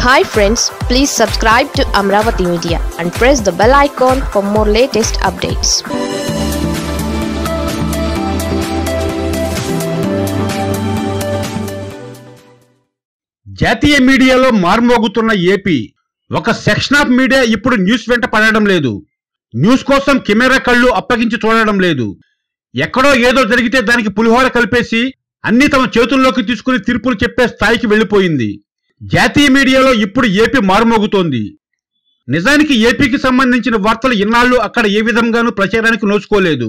hi friends please subscribe to Amaravati media and press the bell icon for more latest updates జాతీయ మీడియాలో మార్మోగుతున్న AP ఒక section of media ఇప్పుడు news వెంట పడడం లేదు న్యూస్ కోసం కెమెరా కళ్ళు అప్పగించి చూడడం లేదు ఎక్కడో ఏదో జరిగితే దానికి పులిహోర కలిపేసి అన్ని తమ చేతుల్లోకి తీసుకుని తీర్పులు చెప్పే స్థాయికి వెళ్ళిపోయింది జాతీయ మీడియాలో ఇప్పుడు ఏపీ మారుమోగుతోంది నిజానికి ఏపీకి సంబంధించిన వార్తలు ఇన్నాళ్లు అక్కడ ఏ విధంగానూ ప్రచారానికి నోచుకోలేదు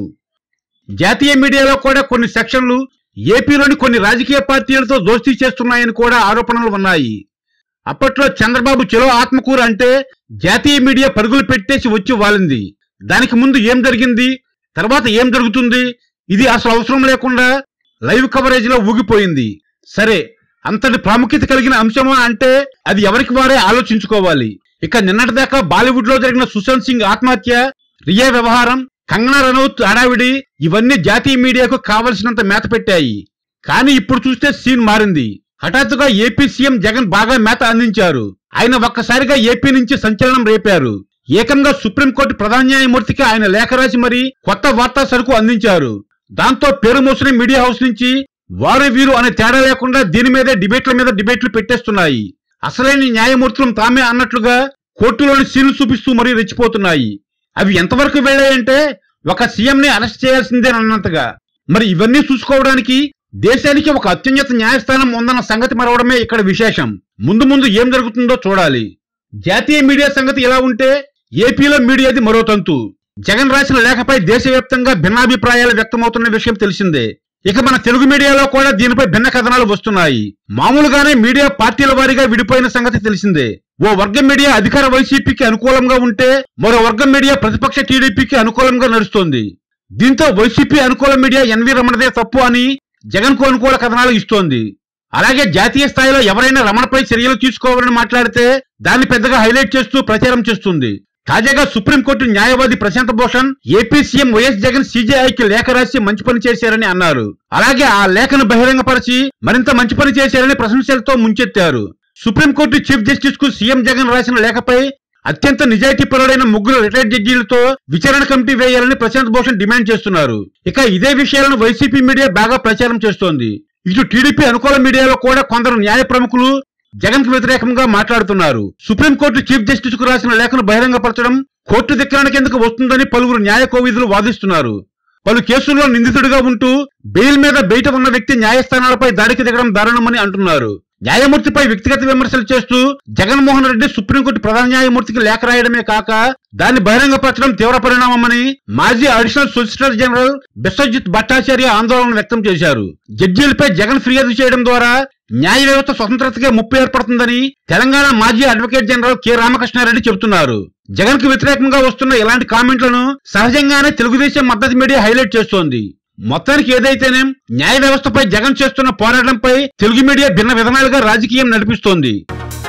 జాతీయ మీడియాలో కూడా కొన్ని సెక్షన్లు ఏపీలోని కొన్ని రాజకీయ పార్టీలతో దోస్తీ చేస్తున్నాయని కూడా ఆరోపణలు ఉన్నాయి అప్పట్లో చంద్రబాబు చెలో ఆత్మకూరు అంటే జాతీయ మీడియా పరుగులు పెట్టేసి వచ్చి వాలింది దానికి ముందు ఏం జరిగింది తర్వాత ఏం జరుగుతుంది ఇది అసలు అవసరం లేకుండా లైవ్ కవరేజ్ లో ఊగిపోయింది సరే అంతటి ప్రాముఖ్యత కలిగిన అంశమా అంటే అది ఎవరికి వారే ఆలోచించుకోవాలి ఇక నిన్నటిదాకా బాలీవుడ్ లో జరిగిన సుశాంత్ సింగ్ ఆత్మహత్య రియా వ్యవహారం కంగనా రనౌత్ హడావిడి ఇవన్నీ జాతీయ మీడియాకు కావలసినంత మేత పెట్టాయి కానీ ఇప్పుడు చూస్తే సీన్ మారింది హఠాత్తుగా ఏపీ సీఎం జగన్ బాగా మేత అందించారు ఆయన ఒక్కసారిగా ఏపీ నుంచి సంచలనం రేపారు ఏకంగా సుప్రీంకోర్టు ప్రధాన న్యాయమూర్తికి ఆయన లేఖ రాసి మరీ కొత్త వార్తా సరుకు అందించారు దాంతో పేరు మోసిన మీడియా హౌస్ నుంచి వారు వీరు అనే తేడా లేకుండా దీని మీదే డిబేట్ల మీద డిబేట్లు పెట్టేస్తున్నాయి అసలైన న్యాయమూర్తులు తామే అన్నట్లుగా కోర్టులోని సీన్లు చూపిస్తూ మరీ రెచ్చిపోతున్నాయి అవి ఎంతవరకు వెళ్ళాయంటే ఒక సీఎం ని అరెస్ట్ చేయాల్సిందేనన్నంతగా మరి ఇవన్నీ చూసుకోవడానికి దేశానికి ఒక అత్యున్నత న్యాయస్థానం ఉందన్న సంగతి మరవడమే ఇక్కడ విశేషం ముందు ముందు ఏం జరుగుతుందో చూడాలి జాతీయ మీడియా సంగతి ఇలా ఉంటే ఏపీలో మీడియాది మరో తంతు జగన్ రాసిన లేఖపై దేశవ్యాప్తంగా భిన్నాభిప్రాయాలు వ్యక్తమవుతున్న విషయం తెలిసిందే ఇక మన తెలుగు మీడియాలో కూడా దీనిపై భిన్న కథనాలు వస్తున్నాయి మామూలుగానే మీడియా పార్టీల వారీగా విడిపోయిన సంగతి తెలిసిందే ఓ వర్గం మీడియా అధికార వైసీపీకి అనుకూలంగా ఉంటే మరో వర్గం మీడియా ప్రతిపక్ష టీడీపీకి అనుకూలంగా నడుస్తోంది దీంతో వైసీపీ అనుకూల మీడియా ఎన్వి రమణదే తప్పు అని జగన్ కు అనుకూల కథనాలు ఇస్తోంది అలాగే జాతీయ స్థాయిలో ఎవరైనా రమణపై చర్యలు తీసుకోవాలని మాట్లాడితే దాన్ని పెద్దగా హైలైట్ చేస్తూ ప్రచారం చేస్తుంది తాజాగా సుప్రీంకోర్టు న్యాయవాది Prashant Bhushan AP CM YS Jagan సీజేఐకి లేఖ రాసి మంచి పని చేశారని అన్నారు అలాగే ఆ లేఖను బహిరంగపరిచి మరింత మంచి పని చేశారని ప్రశంసలతో ముంచెత్తారు సుప్రీంకోర్టు చీఫ్ జస్టిస్ కు సీఎం జగన్ రాసిన లేఖపై అత్యంత నిజాయితీపరుడైన ముగ్గురు రిటైర్డ్ జడ్జీలతో విచారణ కమిటీ వేయాలని ప్రశాంత్ భూషణ్ డిమాండ్ చేస్తున్నారు ఇక ఇదే విషయాలను వైసీపీ మీడియా బాగా ప్రచారం చేస్తోంది ఇటు టీడీపీ అనుకూల మీడియాలో కూడా కొందరు న్యాయ ప్రముఖులు జగన్ కు వ్యతిరేకంగా మాట్లాడుతున్నారు సుప్రీంకోర్టు చీఫ్ జస్టిస్ కు రాసిన లేఖను బహిరంగపరచడం కోర్టు ధిక్కరణకి ఎందుకు వస్తుందని పలువురు న్యాయ కోవిదులు వాదిస్తున్నారు పలు కేసుల్లో నిందితుడిగా ఉంటూ బెయిల్ మీద బయట ఉన్న వ్యక్తి న్యాయస్థానాలపై దాడికి దిగడం దారుణమని అంటున్నారు న్యాయమూర్తిపై వ్యక్తిగత విమర్శలు చేస్తూ జగన్మోహన్ రెడ్డి సుప్రీంకోర్టు ప్రధాన న్యాయమూర్తికి లేఖ రాయడమే కాక దాన్ని బహిరంగపరచడం తీవ్ర పరిణామమని మాజీ additional solicitor general Biswajit Bhattacharya ఆందోళన వ్యక్తం చేశారు జడ్జీలపై జగన్ ఫిర్యాదు చేయడం ద్వారా న్యాయ వ్యవస్థ స్వతంత్రతకే ముప్పు ఏర్పడుతుందని తెలంగాణ మాజీ అడ్వకేట్ జనరల్ కె రామకృష్ణారెడ్డి చెబుతున్నారు జగన్ కు వ్యతిరేకంగా వస్తున్న ఇలాంటి కామెంట్లను సహజంగానే తెలుగుదేశం మద్దతు మీడియా హైలైట్ చేస్తోంది మొత్తానికి ఏదైతేనేం న్యాయ వ్యవస్థపై జగన్ చేస్తున్న పోరాటంపై తెలుగు మీడియా భిన్న విధానాలుగా రాజకీయం నడిపిస్తోంది